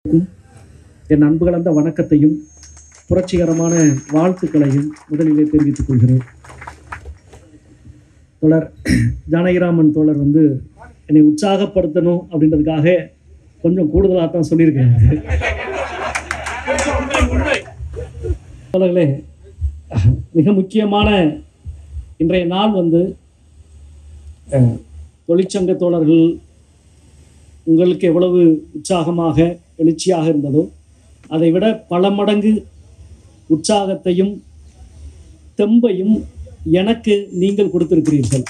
என் அன்பு கலந்த வணக்கத்தையும் புரட்சிகரமான வாழ்த்துக்களையும் முதலிலே தெரிவித்துக் கொள்கிறேன் தோழர் ஜானகிராமன் தோழர் வந்து என்னை உற்சாகப்படுத்தணும் அப்படின்றதுக்காக கொஞ்சம் கூடுதலாக தான் சொல்லியிருக்கேன் தோழர்களே மிக முக்கியமான இன்றைய நாள் வந்து அஹ், தொழிற்சங்க தோழர்கள் உங்களுக்கு எவ்வளவு உற்சாகமாக எழுச்சியாக இருந்ததோ அதை விட பல மடங்கு உற்சாகத்தையும் தெம்பையும் எனக்கு நீங்கள் கொடுத்திருக்கிறீர்கள்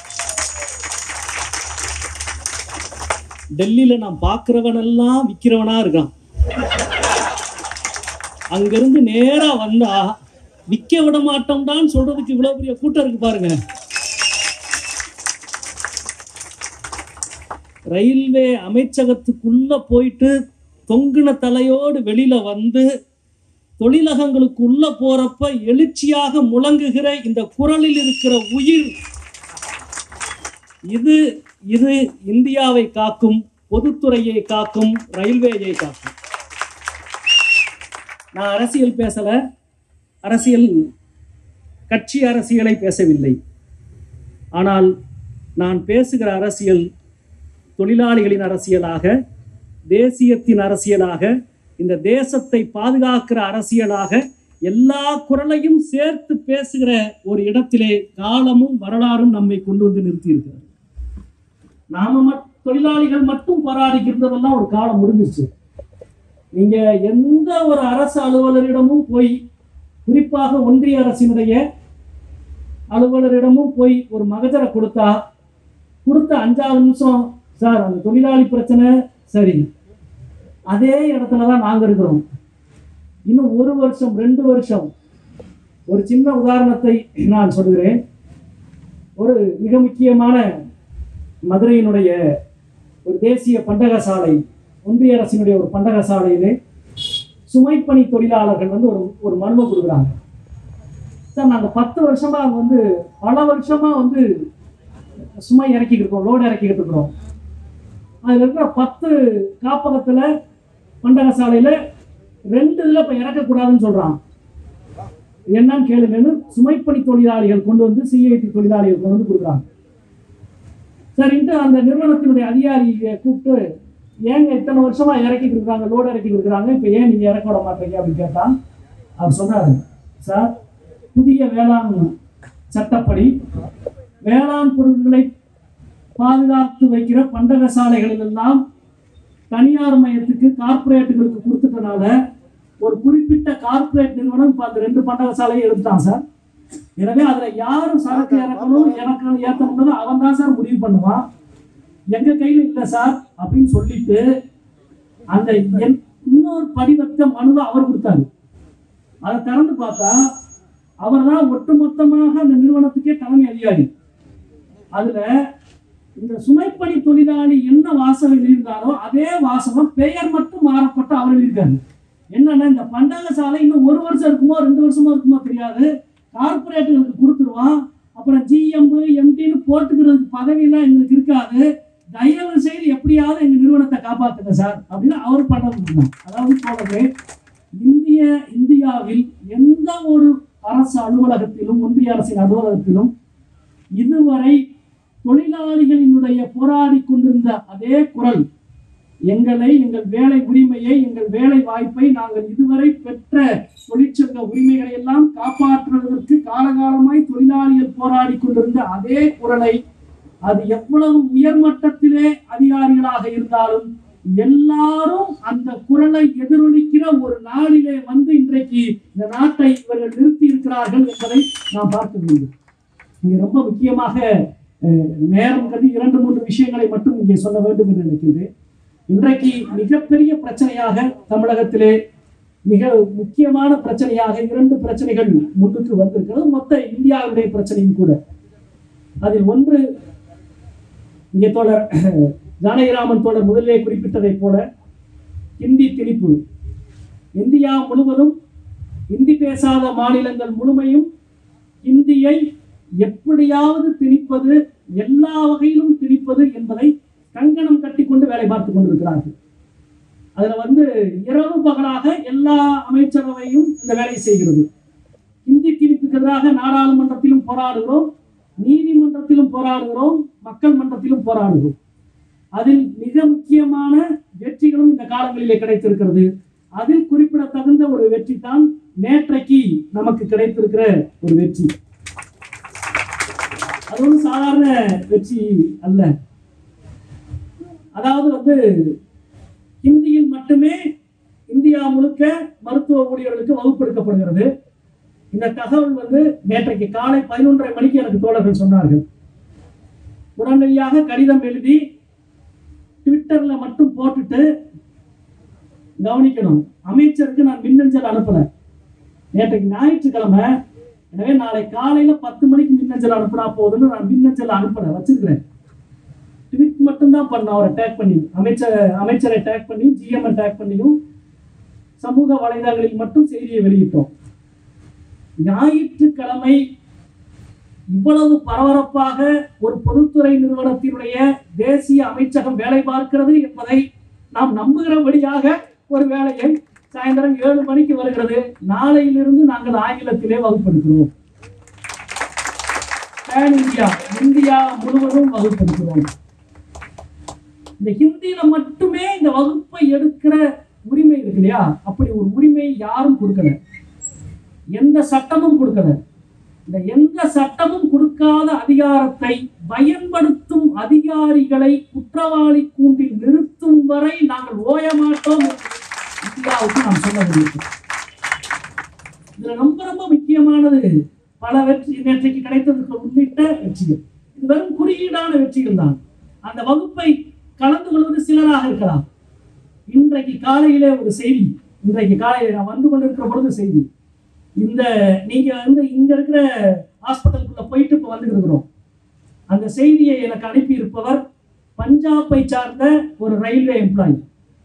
டெல்லியில நான் பார்க்கிறவனெல்லாம் விற்கிறவனா இருக்கான் அங்கிருந்து நேரா வந்தா விற்க விட மாட்டோம்டான்னு சொல்றதுக்கு இவ்வளவு பெரிய கூட்டம் இருக்கு பாருங்க ரயில்வே அமைச்சகத்துக்குள்ள போயிட்டு தொங்குன தலையோடு வெளியில வந்து தொழிலகங்களுக்குள்ள போறப்ப எழுச்சியாக முழங்குகிற இந்த குரலில் இருக்கிற உயிர் இது இது இந்தியாவை காக்கும் பொதுத்துறையை காக்கும் ரயில்வேயை காக்கும் நான் அரசியல் பேசல அரசியல் கட்சி அரசியலை பேசவில்லை ஆனால் நான் பேசுகிற அரசியல் தொழிலாளிகளின் அரசியலாக தேசியத்தின் அரசியலாக இந்த தேசத்தை பாதுகாக்கிற அரசியலாக எல்லா குரலையும் சேர்த்து பேசுகிற ஒரு இடத்திலே காலமும் வரலாறும் நம்மை கொண்டு வந்து நிறுத்தி இருக்கிறது நாம மட்- தொழிலாளிகள் மட்டும் போராடிக்கிறதெல்லாம் ஒரு காலம் முடிஞ்சிருச்சு நீங்க எந்த ஒரு அரசு அலுவலரிடமும் போய் குறிப்பாக ஒன்றிய அரசினுடைய அலுவலரிடமும் போய் ஒரு மகஜரை கொடுத்தா கொடுத்த அஞ்சாவது நிமிஷம் சார் அந்த தொழிலாளி பிரச்சனை சரி அதே இடத்துல தான் நாங்க இருக்கிறோம் இன்னும் ஒரு வருஷம் ரெண்டு வருஷம் ஒரு சின்ன உதாரணத்தை நான் சொல்கிறேன் ஒரு மிக முக்கியமான மதுரையினுடைய ஒரு தேசிய பண்டக சாலை ஒன்றிய அரசினுடைய ஒரு பண்டக சாலையிலே சுமைப்பணி தொழிலாளர்கள் வந்து ஒரு ஒரு மனுவை கொடுக்குறாங்க சார் நாங்கள் பத்து வருஷமா அங்க வந்து பல வருஷமா வந்து சுமை இறக்கிட்டு இருக்கோம் லோடு இறக்கிக்கிட்டு இருக்கிறோம் அதில் இருக்கிற பத்து காப்பகத்துல பண்டக சாலையில ரெண்டு இதில் இப்போ இறக்கக்கூடாதுன்னு சொல்றான் என்னன்னு கேளுங்கன்னு சுமைப்பணி தொழிலாளிகள் கொண்டு வந்து சிஐடி தொழிலாளிகள் கொண்டு வந்து கொடுக்குறாங்க சரின்ட்டு அந்த நிறுவனத்தினுடைய அதிகாரியை கூப்பிட்டு ஏங்க இத்தனை வருஷமா இறக்கி கொடுக்குறாங்க லோடு இறக்கி கொடுக்குறாங்க இப்போ ஏன் நீங்க இறக்க விட மாட்டீங்க அப்படின்னு கேட்டா அவர் சொன்னாரு சார் புதிய வேளாண் சட்டப்படி வேளாண் பொருட்களை பாதுகாத்து வைக்கிற பண்டக சாலைகளில் எல்லாம் தனியார் மையத்துக்கு கார்ப்பரேட்டுகளுக்கு கொடுத்துட்டனால ஒரு குறிப்பிட்ட கார்ப்பரேட் நிறுவனம் இப்போ அந்த ரெண்டு பண்டக சாலையை எடுத்துட்டான் சார் எனவே அதுல யாரும் சரக்கு இறக்கணும் இறக்கணும் ஏற்றணும்னு அவன் தான் சார் முடிவு பண்ணுவான் எங்க கையில இல்ல சார் அப்படின்னு சொல்லிட்டு அந்த என்- இன்னொரு படிவத்தை மனுவை அவர் கொடுத்தாரு அதை திறந்து பார்த்தா அவர் தான் ஒட்டுமொத்தமாக அந்த நிறுவனத்துக்கே தலைமை அதிகாரி அதுல இந்த சுமைப்பணி தொழிலாளி என்ன வாசகம் எழுதியிருந்தாரோ அதே வாசகம் பெயர் மட்டும் மாறப்பட்டு அவர் எழுதியிருக்காரு என்னன்னா இந்த பண்டக சாலை இன்னும் ஒரு வருஷம் இருக்குமோ ரெண்டு வருஷமோ இருக்குமோ தெரியாது கார்பரேட்டுகளுக்கு கொடுத்துருவான் அப்புறம் ஜிஎம் எம்டின்னு போட்டுக்கிறதுக்கு பதவியெல்லாம் எங்களுக்கு இருக்காது தயவு செய்து எப்படியாவது எங்க நிறுவனத்தை காப்பாத்துங்க சார் அப்படின்னு அவர் பண்ண முடியும் அதாவது போலவே இந்திய இந்தியாவில் எந்த ஒரு அரசு அலுவலகத்திலும் ஒன்றிய அரசின் அலுவலகத்திலும் இதுவரை தொழிலாளிகளினுடைய போராடி கொண்டிருந்த அதே குரல் எங்களை எங்கள் வேலை உரிமையை எங்கள் வேலை வாய்ப்பை நாங்கள் இதுவரை பெற்ற தொழிற்சங்க உரிமைகளை எல்லாம் காப்பாற்றுவதற்கு காலகாலமாய் தொழிலாளிகள் போராடி கொண்டிருந்த அதே குரலை அது எவ்வளவு உயர்மட்டத்திலே அதிகாரிகளாக இருந்தாலும் எல்லாரும் அந்த குரலை எதிரொலிக்கிற ஒரு நாளிலே வந்து இன்றைக்கு இந்த நாட்டை இவர்கள் நிறுத்தி இருக்கிறார்கள் என்பதை நாம் பார்க்க வேண்டும் இங்கே ரொம்ப முக்கியமாக அஹ், நேரம் கருதி இரண்டு மூன்று விஷயங்களை மட்டும் இங்கே சொல்ல வேண்டும் என்று நினைக்கின்றேன் இன்றைக்கு மிகப்பெரிய பிரச்சனையாக தமிழகத்திலே மிக முக்கியமான பிரச்சனையாக இரண்டு பிரச்சனைகள் முன்னுக்கு வந்திருக்கிறது மொத்த இந்தியாவுடைய பிரச்சனையும் கூட அதில் ஒன்று இங்கே தோழர் ஜானகிராமன் தோழர் முதலிலே குறிப்பிட்டதைப் போல ஹிந்தி திணிப்பு இந்தியா முழுவதும் இந்தி பேசாத மாநிலங்கள் முழுமையும் இந்தியை எப்படியாவது திணிப்பது எல்லா வகையிலும் திணிப்பது என்பதை கங்கணம் கட்டிக்கொண்டு வேலை பார்த்துக் கொண்டிருக்கிறார்கள் அதுல வந்து இரவு பகலாக எல்லா அமைச்சரவையும் இந்த வேலையை செய்கிறது இந்தி திணிப்புக்கு எதிராக நாடாளுமன்றத்திலும் போராடுகிறோம் நீதிமன்றத்திலும் போராடுகிறோம் மக்கள் மன்றத்திலும் போராடுகிறோம் அதில் மிக முக்கியமான வெற்றிகளும் இந்த காலங்களிலே கிடைத்திருக்கிறது அதில் குறிப்பிடத்தகுந்த ஒரு வெற்றி தான் நேற்றைக்கு நமக்கு கிடைத்திருக்கிற ஒரு வெற்றி அது ஒன்றும் சாதாரண வெற்றி அல்ல அதாவது வந்து ஹிந்தியில் மட்டுமே இந்தியா முழுக்க மருத்துவ ஊழியர்களுக்கு வகுப்பெடுக்கப்படுகிறது இந்த தகவல் வந்து நேற்றைக்கு காலை பதினொன்றரை மணிக்கு எனக்கு தோழர்கள் சொன்னார்கள் உடனடியாக கடிதம் எழுதி ட்விட்டர்ல மட்டும் போட்டுட்டு கவனிக்கணும் அமைச்சருக்கு நான் மின்னஞ்சல் அனுப்பல நேற்றைக்கு ஞாயிற்றுக்கிழமை எனவே நாளை காலையில பத்து மணிக்கு மின்னஞ்சல் அனுப்புனா போதுன்னு நான் மின்னஞ்சல் அனுப்பல வச்சிருக்கிறேன் ட்வீட் மட்டும்தான் பண்ண அவரை டேக் பண்ணி அமைச்சர் அமைச்சரை டேக் பண்ணி ஜிஎம் டேக் பண்ணியும் சமூக வலைதளங்களில் மட்டும் செய்தியை வெளியிட்டோம் ஞாயிற்றுக்கிழமை இவ்வளவு பரபரப்பாக ஒரு பொதுத்துறை நிறுவனத்தினுடைய தேசிய அமைச்சகம் வேலை பார்க்கிறது என்பதை நாம் நம்புகிறபடியாக ஒரு வேலையை சாயந்தரம் ஏழு மணிக்கு வருகிறது நாளையிலிருந்து நாங்கள் ஆங்கிலத்திலே வகுப்பெடுக்கிறோம் பேன் இந்தியா இந்தியா முழுவதும் வகுப்பெடுக்கிறோம் இந்த ஹிந்தியில மட்டுமே இந்த வகுப்பை எடுக்கிற உரிமை இருக்கு இல்லையா அப்படி ஒரு உரிமை யாரும் கொடுக்கல எந்த சட்டமும் கொடுக்கல இந்த எந்த சட்டமும் கொடுக்காத அதிகாரத்தை பயன்படுத்தும் அதிகாரிகளை குற்றவாளி கூண்டில் நிறுத்தும் வரை நாங்கள் ஓய மாட்டோம் என்று இந்தியாவுக்கு நாம் சொல்ல முடியும் இதுல ரொம்ப ரொம்ப முக்கியமானது பல வெற்றி நேற்றைக்கு கிடைத்ததற்கு உள்ளிட்ட வெற்றிகள் இது வெறும் குறியீடான வெற்றிகள் தான் அந்த வகுப்பை கலந்து கொள்வது சிலராக இருக்கலாம் இன்றைக்கு காலையிலே ஒரு செய்தி இன்றைக்கு காலையில் நான் வந்து கொண்டிருக்கிற பொழுது செய்தி இந்த நீங்க வந்து இங்க இருக்கிற ஹாஸ்பிட்டலுக்குள்ள போயிட்டு இப்போ வந்துட்டு இருக்கிறோம் அந்த செய்தியை எனக்கு அனுப்பி இருப்பவர் பஞ்சாபை சார்ந்த ஒரு ரயில்வே எம்ப்ளாயி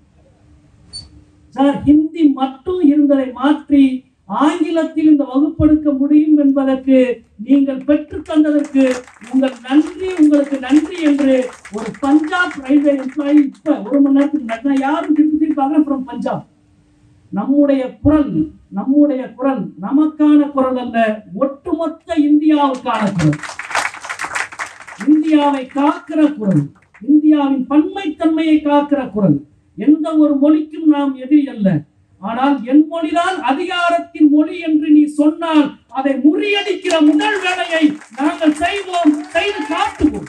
சார் ஹிந்தி மட்டும் இருந்ததை மாற்றி ஆங்கிலத்தில் இந்த வகுப்பெடுக்க முடியும் என்பதற்கு நீங்கள் பெற்றுத் தந்ததற்கு உங்கள் நன்றி உங்களுக்கு நன்றி என்று ஒரு பஞ்சாப் ரயில்வே எம்ப்ளாயி இப்ப ஒரு மணி நேரத்துக்கு முன்னாடி நான் யாரும் திருப்பி திருப்பி பார்க்குறேன் ஃப்ரம் பஞ்சாப் நம்முடைய குரல் நம்முடைய குரல் நமக்கான குரல் அல்ல ஒட்டுமொத்த இந்தியாவுக்கான குரல் இந்தியாவை காக்கிற குரல் இந்தியாவின் பன்மைத்தன்மையை காக்கிற குரல் எந்த ஒரு மொழிக்கும் நாம் எதிரி அல்ல ஆனால் என் மொழிதான் அதிகாரத்தின் மொழி என்று நீ சொன்னால் அதை முறியடிக்கிற முதல் வேலையை நாங்கள் செய்வோம் செய்து காட்டுவோம்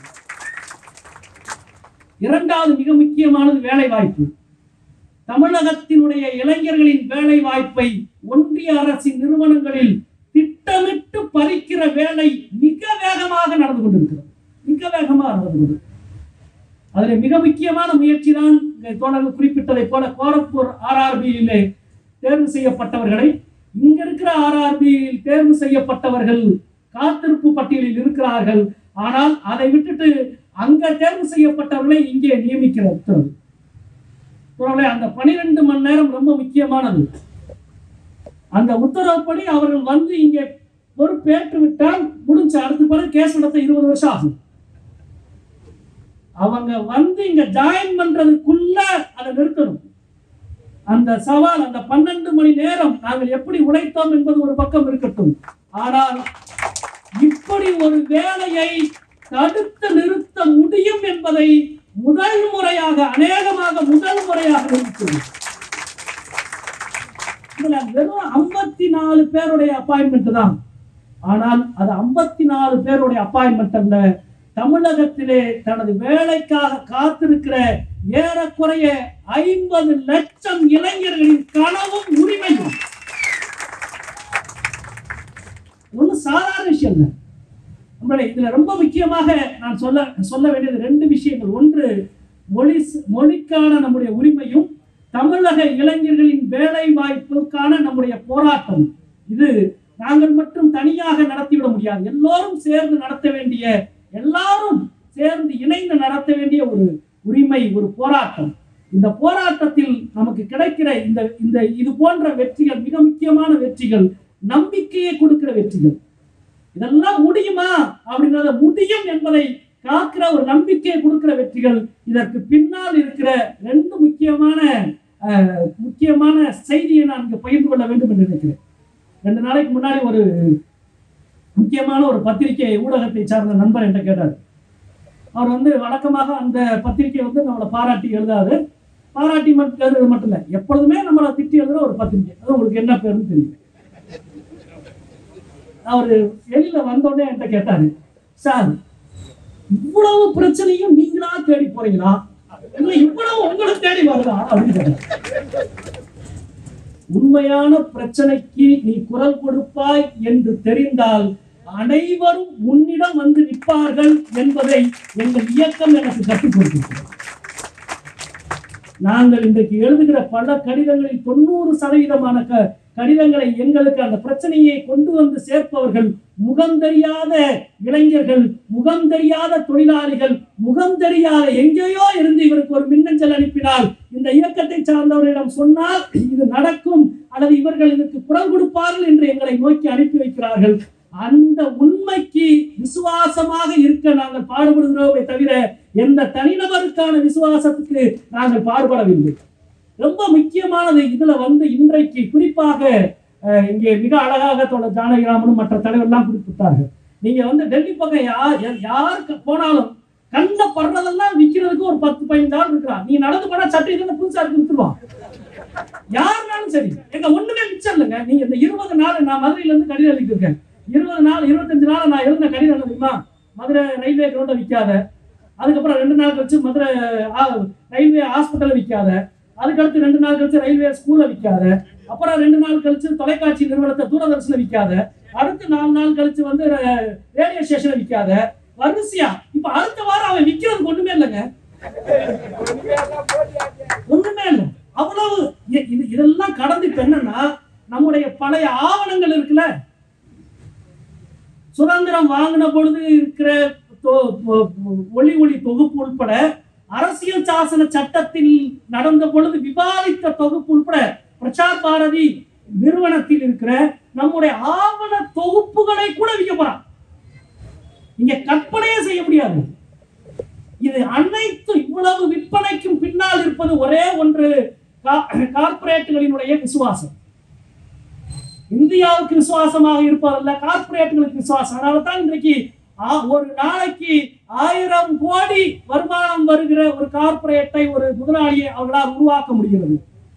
இரண்டாவது மிக முக்கியமானது வேலை வாய்ப்பு தமிழகத்தினுடைய இளைஞர்களின் வேலை வாய்ப்பை ஒன்றிய அரசின் நிறுவனங்களில் திட்டமிட்டு பறிக்கிற வேலை மிக வேகமாக நடந்து கொண்டிருக்கிறது மிக வேகமாக நடந்து கொண்டிருக்கிறது அதில் மிக முக்கியமான முயற்சி தான் தோழர்கள் குறிப்பிட்டதைப் போல கோரப்பூர் ஆர்ஆர்பியிலே தேர்வு செய்யப்பட்டவர்களை இங்க இருக்கிற ஆர்ஆர்பியில் தேர்வு செய்யப்பட்டவர்கள் காத்திருப்பு பட்டியலில் இருக்கிறார்கள் ஆனால் அதை விட்டுட்டு அங்க தேர்வு செய்யப்பட்டவர்களை இங்கே நியமிக்கிற உத்தரவு உறவுகளே, அந்த பனிரெண்டு மணி நேரம் ரொம்ப முக்கியமானது அந்த உத்தரவுப்படி அவர்கள் வந்து இங்கே பொறுப்பேற்று விட்டால் முடிஞ்ச அடுத்த பிறகு கேஸ் நடத்த இருபது வருஷம் ஆகும் அவங்க வந்து இங்க ஜாயின் பண்றதுக்குள்ள அதை நிறுத்தணும் அந்த சவால் அந்த பன்னெண்டு மணி நேரம் நாங்கள் எப்படி உழைத்தோம் என்பது ஒரு பக்கம் இருக்கட்டும் ஆனால் இப்படி ஒரு வேலையை தடுத்து நிறுத்த முடியும் என்பதை முதல் முறையாக அநேகமாக முதல் முறையாக நிறுத்தும் இதுல வெறும் ஐம்பத்தி நாலு பேருடைய அப்பாயின்மெண்ட் தான் ஆனால் அது ஐம்பத்தி நாலு பேருடைய அப்பாயின்மெண்ட் அல்ல தமிழகத்திலே தனது வேலைக்காக காத்திருக்கிற ஏறக்குறைய ஐம்பது லட்சம் இளைஞர்களின் கனவும் உரிமையும் ஒன்றும் சாதாரண விஷயம் இல்லை நம்மளே இதுல ரொம்ப முக்கியமாக நான் சொல்ல சொல்ல வேண்டியது ரெண்டு விஷயங்கள் ஒன்று மொழி மொழிக்கான நம்முடைய உரிமையும் தமிழக இளைஞர்களின் வேலை வாய்ப்புக்கான நம்முடைய போராட்டம் இது நாங்கள் மட்டும் தனியாக நடத்திவிட முடியாது எல்லோரும் சேர்ந்து நடத்த வேண்டிய எல்லாரும் சேர்ந்து இணைந்து நடத்த வேண்டிய ஒரு உரிமை ஒரு போராட்டம் இந்த போராட்டத்தில் நமக்கு கிடைக்கிற இந்த இந்த இது போன்ற வெற்றிகள் மிக முக்கியமான வெற்றிகள் நம்பிக்கையை கொடுக்கிற வெற்றிகள் இதெல்லாம் முடியுமா அப்படின்றத முடியும் என்பதை காக்கிற ஒரு நம்பிக்கையை கொடுக்கிற வெற்றிகள் இதற்கு பின்னால் இருக்கிற ரெண்டு முக்கியமான அஹ், முக்கியமான செய்தியை நான் இங்கே பகிர்ந்து கொள்ள வேண்டும் என்று நினைக்கிறேன் ரெண்டு நாளைக்கு முன்னாடி ஒரு முக்கியமான ஒரு பத்திரிகை ஊடகத்தை சார்ந்த நண்பர் என்கிட்ட கேட்டார் அவர் வந்து வழக்கமாக அந்த பத்திரிகை வந்து நம்மளை பாராட்டி எழுதாது பாராட்டி மட்டும் எழுதுறது மட்டும் இல்லை எப்பொழுதுமே நம்மளை திட்டி எழுதுற ஒரு பத்திரிகை அது உங்களுக்கு என்ன பேருன்னு தெரியும் அவர் வெளியில வந்தோடனே என்கிட்ட கேட்டாரு சார் இவ்வளவு பிரச்சனையும் நீங்களா தேடி போறீங்களா இல்ல இவ்வளவு உங்களை தேடி வருதா அப்படின்னு கேட்டாரு உண்மையான பிரச்சனைக்கு நீ குரல் கொடுப்பாய் என்று தெரிந்தால் அனைவரும் உன்னிடம் வந்து நிற்பார்கள் என்பதை எங்கள் இயக்கம் எனக்கு கற்றுக் கொடுத்திருக்கிறது நாங்கள் இன்றைக்கு எழுதுகிற பல கடிதங்களில் தொண்ணூறு சதவீதமான க கடிதங்களை எங்களுக்கு அந்த பிரச்சனையை கொண்டு வந்து சேர்ப்பவர்கள் முகம் தெரியாத இளைஞர்கள் முகம் தெரியாத தொழிலாளிகள் முகம் தெரியாத எங்கேயோ இருந்து இவருக்கு ஒரு மின்னஞ்சல் அனுப்பினால் இந்த இயக்கத்தை சார்ந்தவர்களிடம் சொன்னால் இது நடக்கும் அல்லது இவர்கள் இதற்கு குரல் கொடுப்பார்கள் என்று எங்களை நோக்கி அனுப்பி வைக்கிறார்கள் அந்த உண்மைக்கு விசுவாசமாக இருக்க நாங்கள் பாடுபடுகிறோமே தவிர எந்த தனிநபருக்கான விசுவாசத்துக்கு நாங்கள் பாடுபடவில்லை ரொம்ப முக்கியமானது இதுல வந்து இன்றைக்கு குறிப்பாக அஹ், இங்கே மிக அழகாக தோழர் ஜானகிராமனும் மற்ற தலைவர்லாம் குறிப்பிட்டார்கள் நீங்க வந்து டெல்லி பக்கம் யார் யா- யாருக்கு போனாலும் கண்ட படுறதெல்லாம் விற்கிறதுக்கு ஒரு பத்து பதினஞ்சு ஆள் இருக்கிறான் நீ நடந்து போனா சட்டை இதுன்னு புதுசா இருக்கு வித்துருவான் யாருனாலும் சரி எங்க ஒண்ணுமே மிச்சம் இல்லைங்க நீங்க இந்த இருபது நாள் நான் மதுரையில இருந்து கடிதம் எழுதிட்டு இருக்கேன் இருபது நாள் இருபத்தஞ்சு நாள் நான் எழுதின கடிதம் என்ன தெரியுமா மதுரை ரயில்வே கிரௌண்ட விற்காத அதுக்கப்புறம் ரெண்டு நாள் கழிச்சு மதுரை ஆ, ரயில்வே ஹாஸ்பிட்டல் விற்காத அதுக்கடுத்து ரெண்டு நாள் கழிச்சு ரயில்வே ஸ்கூல்ல விற்காத அப்புறம் ரெண்டு நாள் கழிச்சு தொலைக்காட்சி நிறுவனத்தை தூரதர்ஷன விற்காத அடுத்து நாலு நாள் கழிச்சு வந்து ர- ரேடியோ ஸ்டேஷனை விற்காத வரிசையா இப்ப அடுத்த வாரம் அவன் விற்கிறதுக்கு ஒண்ணுமே இல்லைங்க ஒண்ணுமே இல்லை அவ்வளவு இ- இது இதெல்லாம் கடந்து இப்ப என்னன்னா நம்முடைய பழைய ஆவணங்கள் இருக்குல்ல சுதந்திரம் வாங்கின பொழுது இருக்கிற தொ- ஒ- ஒளி ஒளி தொகுப்பு உட்பட அரசியல் சாசன சட்டத்தில் நடந்த பொழுது விவாதித்த தொகுப்பு உட்பட பிரசார் பாரதி நிறுவனத்தில் இருக்கிற நம்முடைய ஆவண தொகுப்புகளை கூட விற்க போறான் நீங்க கற்பனையே செய்ய முடியாது இது அனைத்து இவ்வளவு விற்பனைக்கும் பின்னால் இருப்பது ஒரே ஒன்று கா- கார்ப்பரேட்டுகளினுடைய விசுவாசம் இந்தியாவுக்கு விசுவாசமாக இருப்பதல்ல கார்ப்பரேட்டுகளுக்கு விசுவாசம் அதனால தான் இன்றைக்கு ஆ- ஒரு நாளைக்கு ஆயிரம் கோடி வருமானம் வருகிற ஒரு கார்ப்பரேட்டை ஒரு முதலாளியை அவர்களால் உருவாக்க முடிகிறது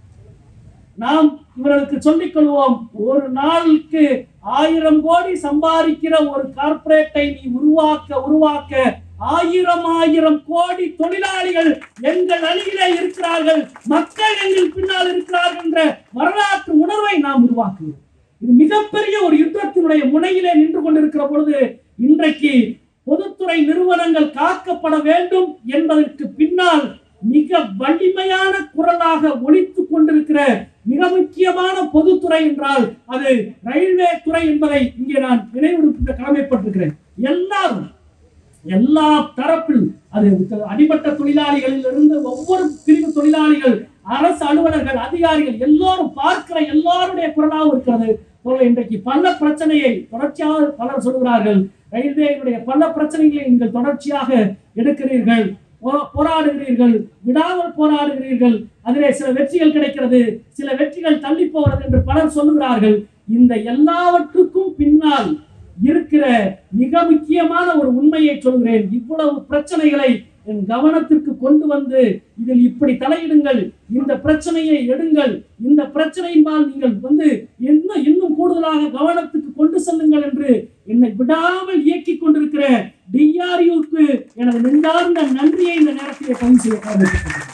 நாம் இவர்களுக்கு சொல்லிக் கொள்வோம் ஒரு நாளுக்கு ஆயிரம் கோடி சம்பாதிக்கிற ஒரு கார்ப்பரேட்டை நீ உருவாக்க உருவாக்க ஆயிரம் ஆயிரம் கோடி தொழிலாளிகள் எங்கள் அணியிலே இருக்கிறார்கள் மக்கள் எங்கள் பின்னால் இருக்கிறார்கள் என்ற வரலாற்று உணர்வை நாம் உருவாக்குவோம் இது மிகப்பெரிய ஒரு யுத்தத்தினுடைய முனையிலே நின்று கொண்டிருக்கிற பொழுது இன்றைக்கு பொதுத்துறை நிறுவனங்கள் காக்கப்பட வேண்டும் என்பதற்கு பின்னால் மிக வலிமையான குரலாக ஒலித்துக் கொண்டிருக்கிற மிக முக்கியமான பொதுத்துறை என்றால் அது ரயில்வே துறை என்பதை இங்கே நான் நினைவுறுத்த கடமைப்பட்டிருக்கிறேன் எல்லாரும் எல்லா தரப்பில் அது அடிமட்ட தொழிலாளிகளில் இருந்து ஒவ்வொரு பிரிவு தொழிலாளிகள் அரசு அலுவலர்கள் அதிகாரிகள் எல்லோரும் பார்க்கிற எல்லாருடைய குரலாகவும் இருக்கிறது போல இன்றைக்கு பல பிரச்சனையை தொடர்ச்சியாக பலர் சொல்கிறார்கள் ரயில்வேயினுடைய பல பிரச்சனைகளை நீங்கள் தொடர்ச்சியாக எடுக்கிறீர்கள் போ- போராடுகிறீர்கள் விடாமல் போராடுகிறீர்கள் அதிலே சில வெற்றிகள் கிடைக்கிறது சில வெற்றிகள் தள்ளி போகிறது என்று பலர் சொல்லுகிறார்கள் இந்த எல்லாவற்றுக்கும் பின்னால் இருக்கிற மிக முக்கியமான ஒரு உண்மையை சொல்கிறேன் இவ்வளவு பிரச்சனைகளை என் கவனத்திற்கு கொண்டு வந்து இதில் இப்படி தலையிடுங்கள் இந்த பிரச்சனையை எடுங்கள் இந்த பிரச்சனையின்பால் நீங்கள் வந்து இன்னும் இன்னும் கூடுதலாக கவனத்துக்கு கொண்டு செல்லுங்கள் என்று என்னை விடாமல் இயக்கிக் கொண்டிருக்கிற டிஆர்யூக்கு எனது நெஞ்சார்ந்த நன்றியை இந்த நேரத்திலே பதிவு செய்ய கடமைப்பட்டிருக்கிறேன்.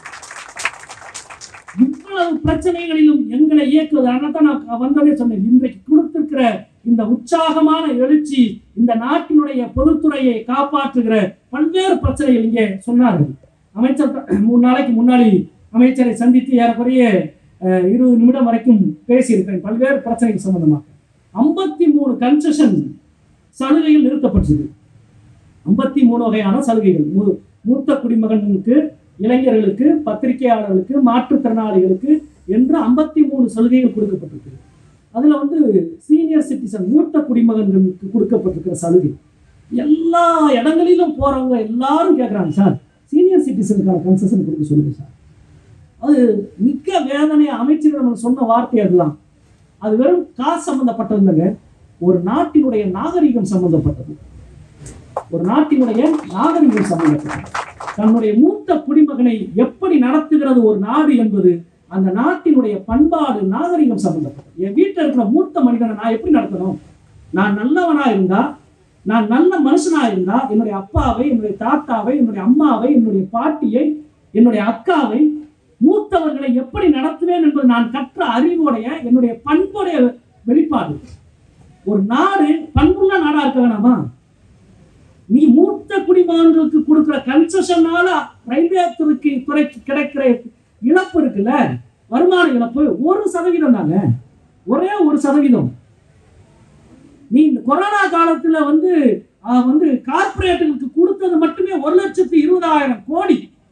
இவ்வளவு பிரச்சனைகளிலும் எங்களை இயக்குவது அதனால தான் நான் வந்ததே சொன்னேன் இன்றைக்கு கொடுத்திருக்கிற இந்த உற்சாகமான எழுச்சி இந்த நாட்டினுடைய பொதுத்துறையை காப்பாற்றுகிற பல்வேறு பிரச்சனைகள் இங்கே சொன்னார்கள் அமைச்சர் த- மூணு நாளைக்கு முன்னாடி அமைச்சரை சந்தித்து ஏறக்குறைய அஹ், இருபது நிமிடம் வரைக்கும் பேசியிருக்கிறேன் பல்வேறு பிரச்சனைகள் சம்பந்தமாக ஐம்பத்தி மூணு கன்செஷன் சலுகைகள் நிறுத்தப்பட்டது ஐம்பத்தி மூணு வகையான சலுகைகள் மூ- மூத்த குடிமகனுக்கு இளைஞர்களுக்கு பத்திரிகையாளர்களுக்கு மாற்றுத்திறனாளிகளுக்கு என்று ஐம்பத்தி மூணு சலுகைகள் கொடுக்கப்பட்டிருக்கு அதுல வந்து சீனியர் சிட்டிசன் மூத்த குடிமகன்களுக்கு கொடுக்கப்பட்டிருக்கிற சலுகை எல்லா இடங்களிலும் போறவங்க எல்லாரும் கேட்குறாங்க சார் சீனியர் சிட்டிசனுக்கான கன்செஷன் கொடுக்க சொல்லுங்க சார் அது மிக்க வேதனை அமைச்சர் நம்ம சொன்ன வார்த்தை அதுதான் அது வெறும் காசு சம்பந்தப்பட்டது இல்லைங்க ஒரு நாட்டினுடைய நாகரிகம் சம்பந்தப்பட்டது ஒரு நாட்டினுடைய நாகரிகம் சம்பந்தப்பட்டது தன்னுடைய மூத்த குடிமகனை எப்படி நடத்துகிறது ஒரு நாடு என்பது அந்த நாட்டினுடைய பண்பாடு நாகரிகம் சம்பந்தப்பட்டது என் வீட்டில் இருக்கிற மூத்த மனிதனை நான் எப்படி நடத்தணும் நான் நல்லவனா இருந்தா நான் நல்ல மனுஷனா இருந்தா என்னுடைய அப்பாவை என்னுடைய தாத்தாவை என்னுடைய அம்மாவை என்னுடைய பாட்டியை என்னுடைய அக்காவை மூத்தவர்களை எப்படி நடத்துவேன் என்பது நான் கற்ற அறிவுடைய என்னுடைய பண்புடைய வெளிப்பாடு ஒரு நாடு பண்புள்ள நாடா இருக்க வேணாமா நீ மூத்த குடிமகன்களுக்கு கொடுக்கிற கன்செஷனால ரயில்வே துறைக்கு துறைக்கு கிடைக்கிற இழப்பு இருக்குல்ல வருமான இழப்பு ஒரு சதவீதம் தாங்க ஒரே ஒரு சதவீதம் நீ இந்த கொரோனா காலத்துல வந்து ஆஹ், வந்து கார்பரேட்டுகளுக்கு கொடுத்தது மட்டுமே ஒரு லட்சத்து இருபதாயிரம் கோடி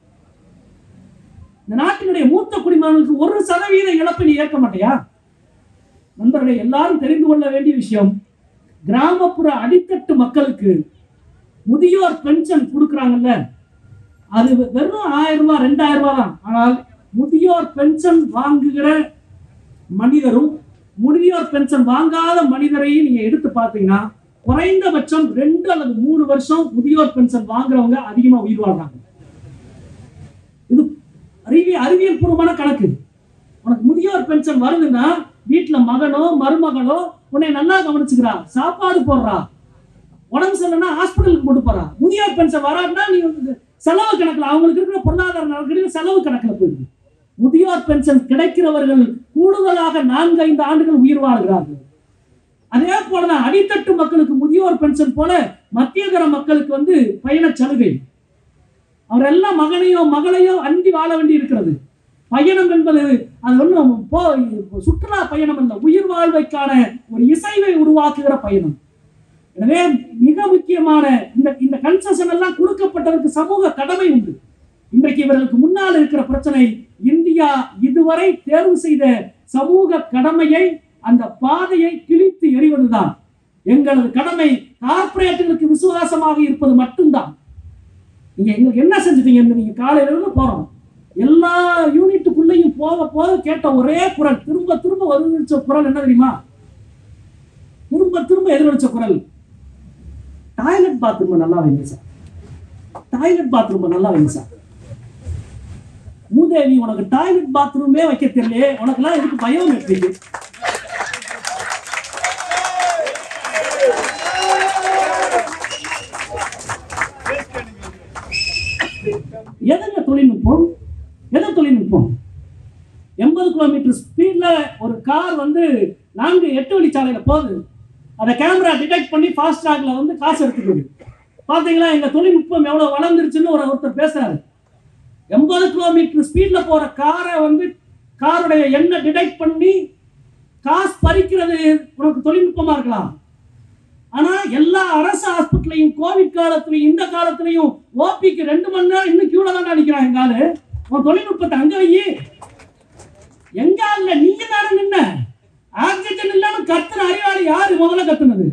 இந்த நாட்டினுடைய மூத்த குடிமகனுக்கு ஒரு சதவீத இழப்பை நீ ஏற்க மாட்டியா நண்பர்களே எல்லாரும் தெரிந்து கொள்ள வேண்டிய விஷயம் கிராமப்புற அடித்தட்டு மக்களுக்கு முதியோர் பென்ஷன் கொடுக்குறாங்கல்ல அது வெறும் ஆயிரம் ரூபாய் ரெண்டாயிரம் ரூபாய் தான் ஆனால் முதியோர் பென்ஷன் வாங்குகிற மனிதரும் முதியோர் பென்ஷன் வாங்காத மனிதரையும் நீங்க எடுத்து பார்த்தீங்கன்னா குறைந்தபட்சம் ரெண்டு அல்லது மூணு வருஷம் முதியோர் பென்ஷன் வாங்குறவங்க அதிகமா உயிர் வாழ்றாங்க இது அறிவியல் அறிவியல் பூர்வமான கணக்கு உனக்கு முதியோர் பென்ஷன் வருதுன்னா வீட்டுல மகனோ மருமகளோ உன்னை நல்லா கவனிச்சுக்கிறா சாப்பாடு போடுறா உடம்பு சரியில்லைன்னா ஹாஸ்பிட்டலுக்கு கொண்டு போறா முதியோர் பென்ஷன் வராதுன்னா நீ வந்து செலவு கணக்குல அவங்களுக்கு இருக்கிற பொருளாதார நலன்களில் செலவு கணக்குல போயிடுது முதியோர் பென்ஷன் கிடைக்கிறவர்கள் கூடுதலாக நான்கு ஐந்து ஆண்டுகள் உயிர் வாழ்கிறார்கள் அதே போலதான் அடித்தட்டு மக்களுக்கு முதியோர் பென்ஷன் போல மத்தியதர மக்களுக்கு வந்து பயண சலுகை அவர் எல்லாம் மகனையோ மகளையோ அண்டி வாழ வேண்டி இருக்கிறது பயணம் என்பது அது ஒன்றும் போ சுற்றுலா பயணம் அல்ல உயிர் வாழ்வைக்கான ஒரு இசைவை உருவாக்குகிற பயணம் எனவே மிக முக்கியமான இந்த இந்த கன்செஷன் எல்லாம் கொடுக்கப்பட்டதற்கு சமூக கடமை உண்டு இன்றைக்கு இவர்களுக்கு முன்னால் இருக்கிற பிரச்சனை இந்தியா இதுவரை தேர்வு செய்த சமூக கடமையை அந்த பாதையை கிழித்து எறிவதுதான் எங்களது கடமை கார்ப்பரேட்டுகளுக்கு விசுவாசமாக இருப்பது மட்டும்தான் நீங்க எங்களுக்கு என்ன செஞ்சுட்டீங்க நீங்க காலையில இருந்து போறோம் எல்லா யூனிட்டுக்குள்ளேயும் போக போக கேட்ட ஒரே குரல் திரும்ப திரும்ப எதிரொலிச்ச குரல் என்ன தெரியுமா திரும்ப திரும்ப எதிரொலிச்ச குரல் டாய்லெட் பாத்ரூம் நல்லா வைங்க சார் டாய்லெட் பாத்ரூம் நல்லா வைங்க சார் மூதேவி உனக்கு டாய்லெட் பாத்ரூமே வைக்க தெரியலையே உனக்கெல்லாம் எதுக்கு பயம் இருக்கு எதுங்க தொழில்நுட்பம் எது தொழில்நுட்பம் எண்பது கிலோமீட்டர் ஸ்பீட்ல ஒரு கார் வந்து நான்கு எட்டு வழி சாலையில போகுது அதை கேமரா டிடெக்ட் பண்ணி ஃபாஸ்ட் ட்ராக்ல வந்து காசு எடுத்துக்குது பாத்தீங்களா எங்க தொழில்நுட்பம் எவ்வளவு வளர்ந்துருச்சுன்னு ஒரு ஒருத்தர் பேசுறாரு எண்பது கிலோமீட்டர் ஸ்பீட்ல போற காரை வந்து காருடைய எண்ணை டிடெக்ட் பண்ணி காசு பறிக்கிறது உனக்கு தொழில்நுட்பமா இருக்கலாம் ஆனா எல்லா அரசு ஹாஸ்பிட்டலையும் கோவிட் காலத்துலயும் இந்த காலத்துலயும் ஓபிக்கு ரெண்டு மணி நேரம் இன்னும் கியூல தான் நினைக்கிறான் எங்க ஆளு உன் தொழில்நுட்பத்தை அங்க வை எங்க இல்ல நீங்க தானே நின்ன ஆக்சிஜன் இல்லாம கத்துன அறிவாளி யாரு முதல்ல கத்துனது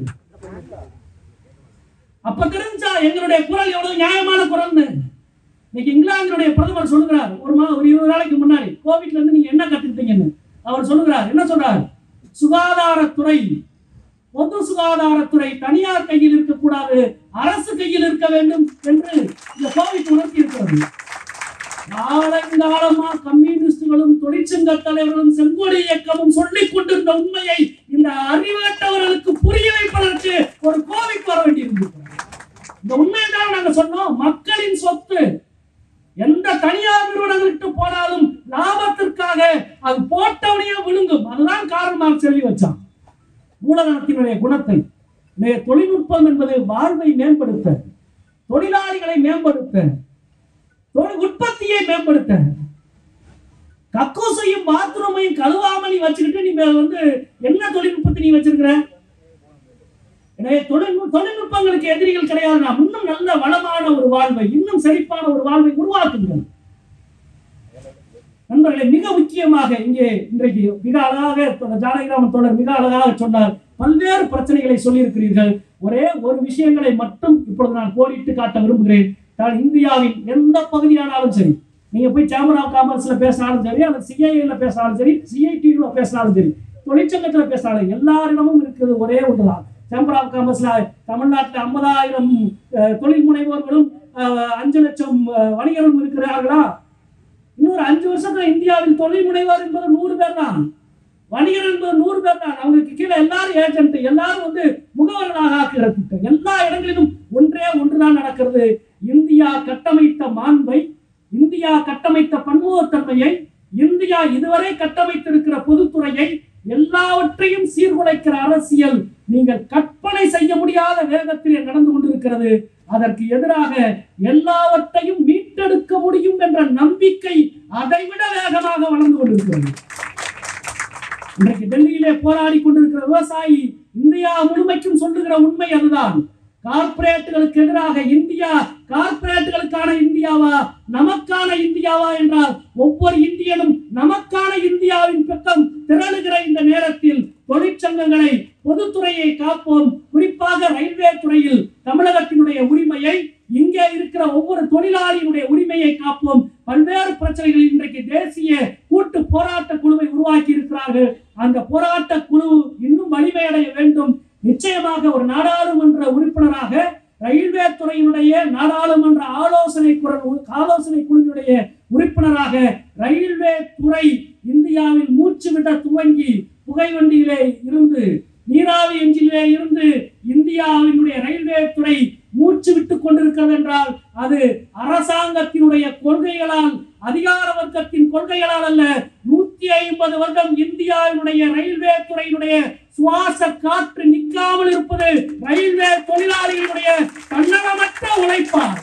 அப்ப தெரிஞ்சா எங்களுடைய குரல் எவ்வளவு நியாயமான குரல்னு இன்னைக்கு இங்கிலாந்தினுடைய பிரதமர் சொல்லுகிறார் ஒரு மா ஒரு இருபது நாளைக்கு முன்னாடி கோவிட்ல இருந்து நீங்க என்ன கத்துக்கிட்டீங்கன்னு அவர் சொல்லுகிறார் என்ன சொல்றார் சுகாதாரத்துறை பொது சுகாதாரத்துறை தனியார் கையில் இருக்கக்கூடாது அரசு கையில் இருக்க வேண்டும் என்று இந்த கோவிட் உணர்த்தி இருக்கிறது காலங்காலமா கம்யூனிஸ்டுகளும் தொழிற்சங்க தலைவர்களும் செங்கோடி இயக்கமும் சொல்லிக் கொண்டிருந்த உண்மையை இந்த அறிவற்றவர்களுக்கு புரிய வைப்பதற்கு ஒரு கோவிட் வர வேண்டியிருந்தது இந்த உண்மையை தான் நாங்க சொன்னோம் மக்களின் சொத்து எந்த தனியார் நிறுவனங்களுக்கு போனாலும் லாபத்திற்காக அது போட்டவனையே விழுங்கும் அதுதான் காரணமாக சொல்லி வச்சான் மூலதனத்தினுடைய குணத்தை இன்றைய தொழில்நுட்பம் என்பது வாழ்வை மேம்படுத்த தொழிலாளிகளை மேம்படுத்த தொழில் உற்பத்தியை மேம்படுத்த கக்கூசையும் பாத்ரூமையும் கழுவாம நீ வச்சுக்கிட்டு நீ வந்து என்ன தொழில்நுட்பத்தை நீ வச்சிருக்கிற எனவே தொழில்நுட்ப தொழில்நுட்பங்களுக்கு எதிரிகள் கிடையாது நாம் இன்னும் நல்ல வளமான ஒரு வாழ்வை இன்னும் செழிப்பான ஒரு வாழ்வை உருவாக்குங்கள் நண்பர்களே மிக முக்கியமாக இங்கே இன்றைக்கு மிக அழகாக தோ- ஜானகிராமன் தோழர் மிக அழகாக சொன்னார் பல்வேறு பிரச்சனைகளை சொல்லியிருக்கிறீர்கள் ஒரே ஒரு விஷயங்களை மட்டும் இப்பொழுது நான் கோடிட்டு காட்ட விரும்புகிறேன் நான் இந்தியாவின் எந்த பகுதியானாலும் சரி நீங்க போய் சேம்பர் ஆஃப் காமர்ஸ்ல பேசினாலும் சரி அல்லது சிஐஏல பேசினாலும் சரி சிஐடியூல பேசினாலும் சரி தொழிற்சங்கத்துல பேசினாலும் எல்லாரிடமும் இருக்கிறது ஒரே ஒன்றுதான் சேம்பர் ஆஃப் காமர்ஸ்ல தமிழ்நாட்டில் ஐம்பதாயிரம் தொழில் முனைவோர்களும் அஹ், அஞ்சு லட்சம் அஹ், வணிகர்களும் இருக்கிறார்களா இன்னொரு அஞ்சு வருஷத்துல இந்தியாவில் தொழில் முனைவோர் என்பது நூறு பேர் தான் வணிகர் என்பது நூறு பேர் தான் அவங்களுக்கு கீழே எல்லாரும் ஏஜென்ட் எல்லாரும் வந்து முகவர்களாக ஆக்குறது எல்லா இடங்களிலும் ஒன்றே ஒன்றுதான் நடக்கிறது இந்தியா கட்டமைத்த மாண்பை இந்தியா கட்டமைத்த பன்முகத்தன்மையை இந்தியா இதுவரை கட்டமைத்திருக்கிற பொதுத்துறையை எல்லாவற்றையும் சீர்குலைக்கிற அரசியல் நீங்கள் கற்பனை செய்ய முடியாத வேகத்திலே நடந்து கொண்டிருக்கிறது அதற்கு எதிராக எல்லாவற்றையும் மீட்டெடுக்க முடியும் என்ற நம்பிக்கை அதைவிட வேகமாக வளர்ந்து கொண்டிருக்கிறது இன்றைக்கு டெல்லியிலே போராடி கொண்டிருக்கிற விவசாயி இந்தியா முழுமைக்கும் சொல்லுகிற உண்மை அதுதான் கார்ப்பரேட்டுகளுக்கு எதிராக இந்தியா கார்ப்பரேட்டுகளுக்கான இந்தியாவா நமக்கான இந்தியாவா என்றால் ஒவ்வொரு இந்தியனும் நமக்கான இந்தியாவின் பக்கம் திரளுகிற இந்த நேரத்தில் தொழிற்சங்கங்களை பொதுத்துறையை காப்போம் குறிப்பாக ரயில்வே துறையில் தமிழகத்தினுடைய உரிமையை இங்கே இருக்கிற ஒவ்வொரு தொழிலாளியினுடைய உரிமையை காப்போம் பல்வேறு பிரச்சனைகள் இன்றைக்கு தேசிய கூட்டு போராட்ட குழுவை உருவாக்கி இருக்கிறார்கள் அந்த போராட்ட குழு இன்னும் வலிமையடைய வேண்டும் நிச்சயமாக ஒரு நாடாளுமன்ற உறுப்பினராக ரயில்வே துறையினுடைய நாடாளுமன்ற ஆலோசனை குரல் ஆலோசனை குழுவினுடைய உறுப்பினராக ரயில்வே துறை இந்தியாவில் மூச்சு விட துவங்கி புகை வண்டியிலே இருந்து நீராவி எஞ்சிலே இருந்து இந்தியாவினுடைய ரயில்வே துறை மூச்சு விட்டுக் கொண்டிருக்கிறது என்றால் அது அரசாங்கத்தினுடைய கொள்கைகளால் அதிகார வர்க்கத்தின் கொள்கைகளால் அல்ல நூத்தி ஐம்பது வருடம் இந்தியாவினுடைய ரயில்வே துறையினுடைய சுவாச காற்று நிற்காமல் இருப்பது ரயில்வே தொழிலாளிகளுடைய தன்னலமற்ற உழைப்பார்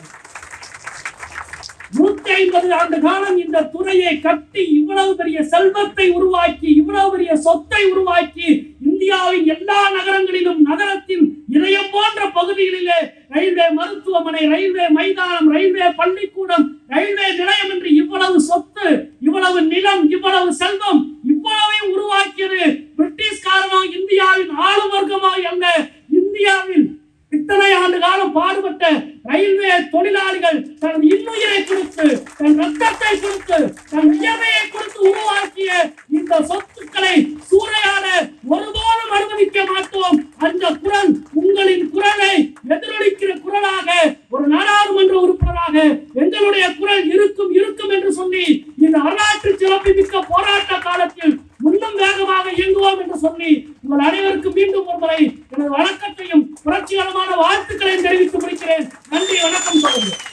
நூத்தி ஐம்பது ஆண்டு காலம் இந்த துறையை கட்டி இவ்வளவு பெரிய செல்வத்தை உருவாக்கி இவ்வளவு பெரிய சொத்தை உருவாக்கி இந்தியாவின் எல்லா நகரங்களிலும் நகரத்தின் இதயம் போன்ற பகுதிகளிலே ரயில்வே மருத்துவமனை ரயில்வே மைதானம் ரயில்வே பள்ளிக்கூடம் ரயில்வே நிலையம் என்று இவ்வளவு சொத்து இவ்வளவு நிலம் இவ்வளவு செல்வம் இவ்வளவையும் உருவாக்கியது பிரிட்டிஷ்காரனோ இந்தியாவின் ஆளும் வர்க்கமோ அல்ல இந்தியாவில் இத்தனை ஆண்டு காலம் பாடுபட்ட ரயில்வே தொழிலாளிகள் தனது இன்னுயிரை கொடுத்து தன் ரத்தத்தை கொடுத்து தன் வியர்வையை கொடுத்து உருவாக்கிய இந்த சொத்துக்களை சூறையாட ஒருபோதும் அனுமதிக்க மாட்டோம் அந்த குரல் உங்களின் குரலை எதிரொலிக்கிற குரலாக ஒரு நாடாளுமன்ற உறுப்பினராக எங்களுடைய குரல் இருக்கும் இருக்கும் என்று சொல்லி இந்த வரலாற்று சிறப்புமிக்க போராட்ட காலத்தில் முன்னும் வேகமாக இயங்குவோம் என்று சொல்லி உங்கள் அனைவருக்கும் மீண்டும் ஒரு முறை எனது வணக்கத்தையும் புரட்சிகரமான வாழ்த்துக்களையும் தெரிவித்து முடிக்கிறேன் நன்றி வணக்கம் சொல்லுங்கள்